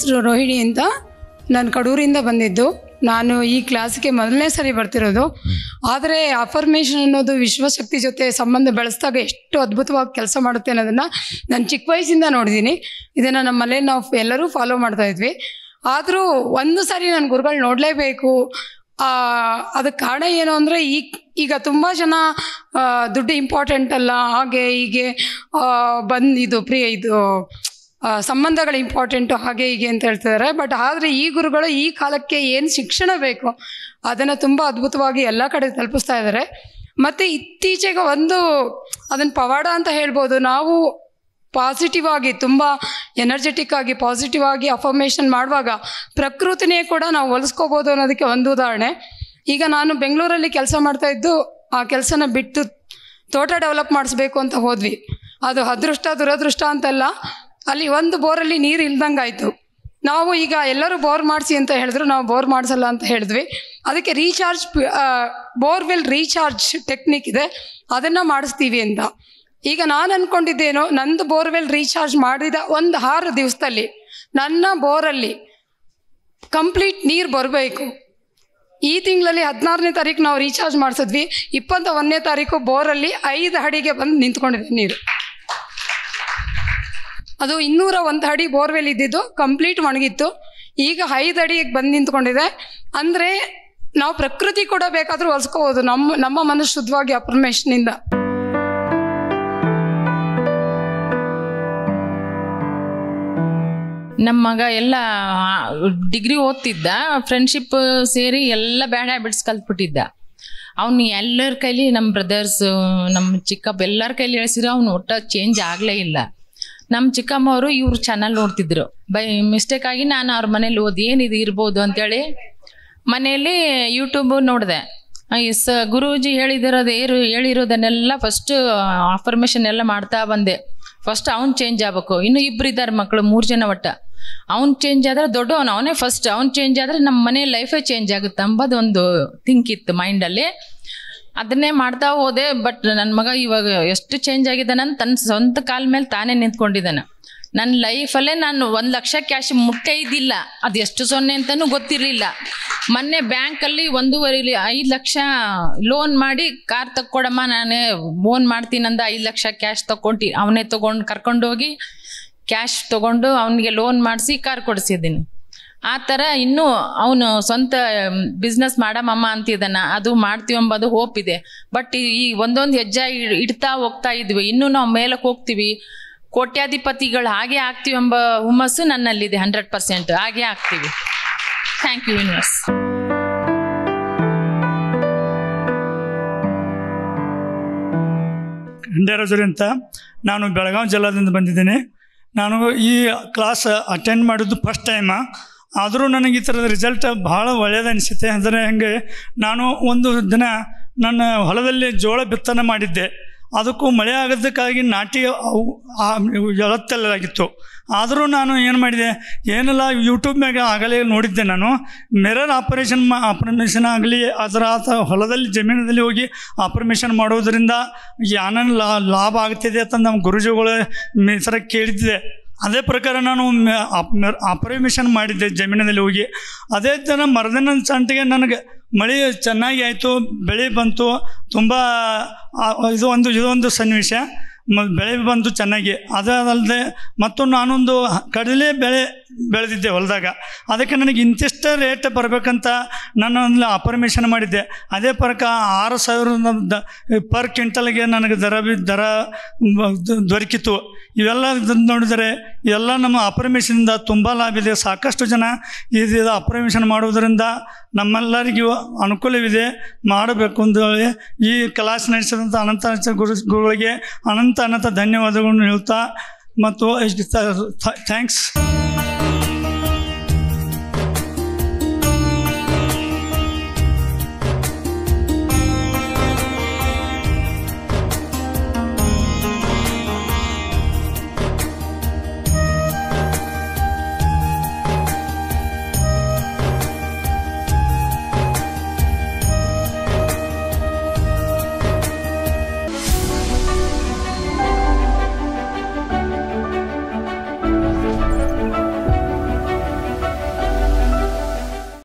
ಹೆಸರು ರೋಹಿಣಿ ಅಂತ ನಾನು ಕಡೂರಿಂದ ಬಂದಿದ್ದು ನಾನು ಈ ಕ್ಲಾಸ್ಗೆ ಮೊದಲನೇ ಸರಿ ಬರ್ತಿರೋದು ಆದರೆ ಅಫರ್ಮೇಷನ್ ಅನ್ನೋದು ವಿಶ್ವಶಕ್ತಿ ಜೊತೆ ಸಂಬಂಧ ಬೆಳೆಸಿದಾಗ ಎಷ್ಟು ಅದ್ಭುತವಾಗಿ ಕೆಲಸ ಮಾಡುತ್ತೆ ಅನ್ನೋದನ್ನು ನಾನು ಚಿಕ್ಕ ವಯಸ್ಸಿಂದ ನೋಡಿದ್ದೀನಿ ಇದನ್ನು ನಮ್ಮ ಮನೇಲಿ ನಾವು ಎಲ್ಲರೂ ಫಾಲೋ ಮಾಡ್ತಾ ಇದ್ವಿ ಆದರೂ ಒಂದು ಸಾರಿ ನಾನು ಗುರುಗಳು ನೋಡಲೇಬೇಕು ಅದಕ್ಕೆ ಕಾರಣ ಏನು ಅಂದರೆ ಈಗ ಈಗ ತುಂಬ ಜನ ಆ, ದುಡ್ಡು ಇಂಪಾರ್ಟೆಂಟ್ ಅಲ್ಲ ಹಾಗೆ ಹೀಗೆ ಬಂದು ಇದು ಪ್ರಿಯ ಇದು ಆ, ಸಂಬಂಧಗಳು ಇಂಪಾರ್ಟೆಂಟು ಹಾಗೆ ಹೀಗೆ ಅಂತ ಹೇಳ್ತಿದ್ದಾರೆ ಬಟ್ ಆದರೆ ಈ ಗುರುಗಳು ಈ ಕಾಲಕ್ಕೆ ಏನು ಶಿಕ್ಷಣ ಬೇಕು ಅದನ್ನು ತುಂಬ ಅದ್ಭುತವಾಗಿ ಎಲ್ಲ ಕಡೆ ತಲುಪಿಸ್ತಾ ಇದ್ದಾರೆ ಮತ್ತು ಇತ್ತೀಚೆಗೆ ಒಂದು ಅದನ್ನು ಪವಾಡ ಅಂತ ಹೇಳ್ಬೋದು ನಾವು ಪಾಸಿಟಿವ್ ಆಗಿ ತುಂಬ ಎನರ್ಜೆಟಿಕ್ ಆಗಿ ಪಾಸಿಟಿವ್ ಆಗಿ ಅಫರ್ಮೇಷನ್ ಮಾಡುವಾಗ ಪ್ರಕೃತಿನೇ ಕೂಡ ನಾವು ಹೊಲಿಸ್ಕೋಬೋದು ಅನ್ನೋದಕ್ಕೆ ಒಂದು ಉದಾಹರಣೆ ಈಗ ನಾನು ಬೆಂಗಳೂರಲ್ಲಿ ಕೆಲಸ ಮಾಡ್ತಾ ಇದ್ದು ಆ ಕೆಲಸನ ಬಿಟ್ಟು ತೋಟ ಡೆವಲಪ್ ಮಾಡಿಸ್ಬೇಕು ಅಂತ ಹೋದ್ವಿ ಅದು ಅದೃಷ್ಟ ದುರದೃಷ್ಟ ಅಂತಲ್ಲ ಅಲ್ಲಿ ಒಂದು ಬೋರಲ್ಲಿ ನೀರು ಇಲ್ದಂಗೆ ಆಯಿತು ನಾವು ಈಗ ಎಲ್ಲರೂ ಬೋರ್ ಮಾಡಿಸಿ ಅಂತ ಹೇಳಿದ್ರು ನಾವು ಬೋರ್ ಮಾಡಿಸಲ್ಲ ಅಂತ ಹೇಳಿದ್ವಿ ಅದಕ್ಕೆ ರೀಚಾರ್ಜ್ ಬೋರ್ವೆಲ್ ರೀಚಾರ್ಜ್ ಟೆಕ್ನಿಕ್ ಇದೆ ಅದನ್ನು ಮಾಡಿಸ್ತೀವಿ ಅಂತ ಈಗ ನಾನು ಅಂದ್ಕೊಂಡಿದ್ದೇನೋ ನಂದು ಬೋರ್ವೆಲ್ ರೀಚಾರ್ಜ್ ಮಾಡಿದ ಒಂದು ಆರು ದಿವಸದಲ್ಲಿ ನನ್ನ ಬೋರಲ್ಲಿ ಕಂಪ್ಲೀಟ್ ನೀರು ಬರಬೇಕು ಈ ತಿಂಗಳಲ್ಲಿ ಹದಿನಾರನೇ ತಾರೀಕು ನಾವು ರೀಚಾರ್ಜ್ ಮಾಡಿಸಿದ್ವಿ ಇಪ್ಪತ್ತ ಒಂದನೇ ತಾರೀಕು ಬೋರಲ್ಲಿ ಐದು ಅಡಿಗೆ ಬಂದು ನಿಂತ್ಕೊಂಡಿದೆ ನೀರು ಅದು ಇನ್ನೂರ ಒಂದು ಅಡಿ ಬೋರ್ವೆಲ್ ಇದ್ದಿದ್ದು ಕಂಪ್ಲೀಟ್ ಒಣಗಿತ್ತು ಈಗ ಐದು ಅಡಿಗೆ ಬಂದು ನಿಂತ್ಕೊಂಡಿದೆ ಅಂದರೆ ನಾವು ಪ್ರಕೃತಿ ಕೂಡ ಬೇಕಾದರೂ ಹೊಲ್ಸ್ಕೋಬೋದು ನಮ್ಮ ನಮ್ಮ ಮನಸ್ಸು ಶುದ್ಧವಾಗಿ ಅಪ್ರಮೇಷನಿಂದ ನಮ್ಮ ಮಗ ಎಲ್ಲ ಡಿಗ್ರಿ ಓದ್ತಿದ್ದ ಫ್ರೆಂಡ್ಶಿಪ್ ಸೇರಿ ಎಲ್ಲ ಬ್ಯಾಡ್ ಹ್ಯಾಬಿಟ್ಸ್ ಕಲ್ತ್ಬಿಟ್ಟಿದ್ದ ಅವ್ನು ಎಲ್ಲರ ಕೈಲಿ ನಮ್ಮ ಬ್ರದರ್ಸ್ ನಮ್ಮ ಚಿಕ್ಕಪ್ಪ ಎಲ್ಲರ ಕೈಲಿ ಹೇಳ್ಸಿದ್ರು ಅವ್ನು ಒಟ್ಟ ಚೇಂಜ್ ಆಗಲೇ ಇಲ್ಲ ನಮ್ಮ ಚಿಕ್ಕಮ್ಮವರು ಇವ್ರು ಚಾನಲ್ ನೋಡ್ತಿದ್ರು ಬೈ ಮಿಸ್ಟೇಕ್ ಆಗಿ ನಾನು ಅವ್ರ ಮನೇಲಿ ಓದಿ ಏನಿದು ಇರ್ಬೋದು ಅಂತೇಳಿ ಮನೆಯಲ್ಲಿ ಯೂಟ್ಯೂಬ್ ನೋಡಿದೆ ಸ ಗುರೂಜಿ ಹೇಳಿದಿರೋದು ಏರು ಹೇಳಿರೋದನ್ನೆಲ್ಲ ಫಸ್ಟ್ ಅಫರ್ಮೇಷನ್ ಎಲ್ಲ ಮಾಡ್ತಾ ಬಂದೆ ಫಸ್ಟ್ ಅವ್ನು ಚೇಂಜ್ ಆಗ್ಬೇಕು ಇನ್ನು ಇಬ್ರು ಇದ್ದಾರೆ ಮಕ್ಕಳು ಮೂರು ಜನ ಒಟ್ಟ ಅವ್ನು ಚೇಂಜ್ ಆದ್ರೆ ದೊಡ್ಡವನು ಅವನೇ ಫಸ್ಟ್ ಅವ್ನು ಚೇಂಜ್ ಆದ್ರೆ ನಮ್ಮ ಮನೆ ಲೈಫೇ ಚೇಂಜ್ ಆಗುತ್ತೆ ಅಂಬೋದು ಒಂದು ಥಿಂಕ್ ಇತ್ತು ಮೈಂಡಲ್ಲಿ ಅದನ್ನೇ ಮಾಡ್ತಾ ಹೋದೆ ಬಟ್ ನನ್ನ ಮಗ ಇವಾಗ ಎಷ್ಟು ಚೇಂಜ್ ಆಗಿದ್ದಾನೆ ಅಂತ ತನ್ನ ಸ್ವಂತ ಕಾಲ ಮೇಲೆ ತಾನೇ ನಿಂತ್ಕೊಂಡಿದ್ದಾನೆ ನನ್ನ ಲೈಫಲ್ಲೇ ನಾನು ಒಂದು ಲಕ್ಷ ಕ್ಯಾಶ್ ಮುಟ್ಟೇ ಇದ್ದಿಲ್ಲ ಅದು ಎಷ್ಟು ಸೊನ್ನೆ ಅಂತಲೂ ಗೊತ್ತಿರಲಿಲ್ಲ ಮೊನ್ನೆ ಬ್ಯಾಂಕಲ್ಲಿ ಒಂದೂವರೆ ಐದು ಲಕ್ಷ ಲೋನ್ ಮಾಡಿ ಕಾರ್ ತಕ್ಕೊಡಮ್ಮ ನಾನೇ ಲೋನ್ ಮಾಡ್ತೀನಂದ ಐದು ಲಕ್ಷ ಕ್ಯಾಶ್ ತಗೊಂಡು ಅವನೇ ತೊಗೊಂಡು ಕರ್ಕೊಂಡೋಗಿ ಕ್ಯಾಶ್ ತೊಗೊಂಡು ಅವನಿಗೆ ಲೋನ್ ಮಾಡಿಸಿ ಕಾರ್ ಕೊಡಿಸಿದ್ದೀನಿ ಆ ಥರ ಇನ್ನೂ ಅವನು ಸ್ವಂತ ಬಿಸ್ನೆಸ್ ಮಾಡಮಮ್ಮ ಅಂತಿದ್ದಾನ ಅದು ಮಾಡ್ತೀವಿ ಎಂಬುದು ಹೋಪ್ ಇದೆ ಬಟ್ ಈ ಒಂದೊಂದು ಹೆಜ್ಜೆ ಇಡ್- ಇಡ್ತಾ ಹೋಗ್ತಾ ಇದ್ವಿ ಇನ್ನೂ ನಾವು ಮೇಲಕ್ಕೆ ಹೋಗ್ತೀವಿ ಕೋಟ್ಯಾಧಿಪತಿಗಳು ಹಾಗೆ ಆಗ್ತೀವಿ ಎಂಬ ಹುಮ್ಮಸ್ಸು ನನ್ನಲ್ಲಿದೆ ಹಂಡ್ರೆಡ್ ಪರ್ಸೆಂಟ್ ಹಾಗೆ ಆಗ್ತೀವಿ ಥ್ಯಾಂಕ್ ಯು ಯೂನಿವರ್ಸ್ ಖಂಡೇರಾಜುರಿ ಅಂತ ನಾನು ಬೆಳಗಾವಿ ಜಿಲ್ಲಾದಿಂದ ಬಂದಿದ್ದೀನಿ ನಾನು ಈ ಕ್ಲಾಸ್ ಅಟೆಂಡ್ ಮಾಡಿದ್ದು ಫಸ್ಟ್ ಟೈಮ ಆದರೂ ನನಗೆ ಈ ಥರದ ರಿಸಲ್ಟ್ ಭಾಳ ಒಳ್ಳೆಯದು ಅನಿಸುತ್ತೆ ಅಂದರೆ ಹೆಂಗೆ ನಾನು ಒಂದು ದಿನ ನನ್ನ ಹೊಲದಲ್ಲಿ ಜೋಳ ಬಿತ್ತನೆ ಮಾಡಿದ್ದೆ ಅದಕ್ಕೂ ಮಳೆ ಆಗೋದಕ್ಕಾಗಿ ನಾಟಿ ಅವು ಎಳತ್ತಲಾಗಿತ್ತು ಆದರೂ ನಾನು ಏನು ಮಾಡಿದೆ ಏನೆಲ್ಲ ಯೂಟ್ಯೂಬ್ನಾಗ ಆಗಲೇ ನೋಡಿದ್ದೆ ನಾನು ಮಿರರ್ ಆಪರೇಷನ್ ಮಾ ಆಪರೇಷನ್ ಆಗಲಿ ಅದರ ಆತ ಹೊಲದಲ್ಲಿ ಜಮೀನಲ್ಲಿ ಹೋಗಿ ಆಪರೇಷನ್ ಮಾಡೋದರಿಂದ ಏನೇನು ಲಾ ಲಾಭ ಆಗ್ತಿದೆ ಅಂತ ನಮ್ಮ ಗುರುಜಿಗಳ ಸರ ಕೇಳಿದ್ದೆ ಅದೇ ಪ್ರಕಾರ ನಾನು ಆಪರೇಷನ್ ಮಾಡಿದ್ದೆ ಜಮೀನಿನಲ್ಲಿ ಹೋಗಿ ಅದೇ ಥರ ಮರದಿನ ಸಂಟಿಗೆ ನನಗೆ ಮಳೆ ಚೆನ್ನಾಗಿ ಆಯಿತು ಬೆಳೆ ಬಂತು ತುಂಬ ಆ, ಇದು ಒಂದು ಇದೊಂದು ಸನ್ನಿವೇಶ ಮ ಬೆಳೆ ಬಂತು ಚೆನ್ನಾಗಿ ಅದಲ್ಲದೆ ಮತ್ತು ನಾನೊಂದು ಕಡಲೆ ಬೆಳೆ ಬೆಳೆದಿದ್ದೆ ಹೊಲದಾಗ ಅದಕ್ಕೆ ನನಗೆ ಇಂತಿಷ್ಟ ರೇಟ್ ಬರಬೇಕಂತ ನಾನು ಒಂದು ಅಪರ್ಮಿಷನ್ ಮಾಡಿದ್ದೆ ಅದೇ ಪ್ರಕ ಆರು ಸಾವಿರ ದ ಪರ್ ಕ್ವಿಂಟಲ್ಗೆ ನನಗೆ ದರ ಬಿ- ದರ ಮ- ದ- ದೊರಕಿತು ಇವೆಲ್ಲ ಇದನ್ನ ನೋಡಿದರೆ ಇವೆಲ್ಲ ನಮ್ಮ ಅಪರ್ಮಿಷನಿಂದ ತುಂಬ ಲಾಭ ಇದೆ ಸಾಕಷ್ಟು ಜನ ಇದು ಅಪರ್ಮಿಷನ್ ಮಾಡುವುದರಿಂದ ನಮ್ಮೆಲ್ಲರಿಗೂ ಅನುಕೂಲವಿದೆ ಮಾಡಬೇಕು ಅಂತ ಹೇಳಿ ಈ ಕ್ಲಾಸ್ ನಡೆಸಿದಂಥ ಅನಂತ ಅನಂತ ಗುರು ಗುರುಗಳಿಗೆ ಅನಂತ ಅನಂತ ಧನ್ಯವಾದಗಳನ್ನು ಹೇಳ್ತಾ ಮತ್ತು ಥ್ಯಾಂಕ್ಸ್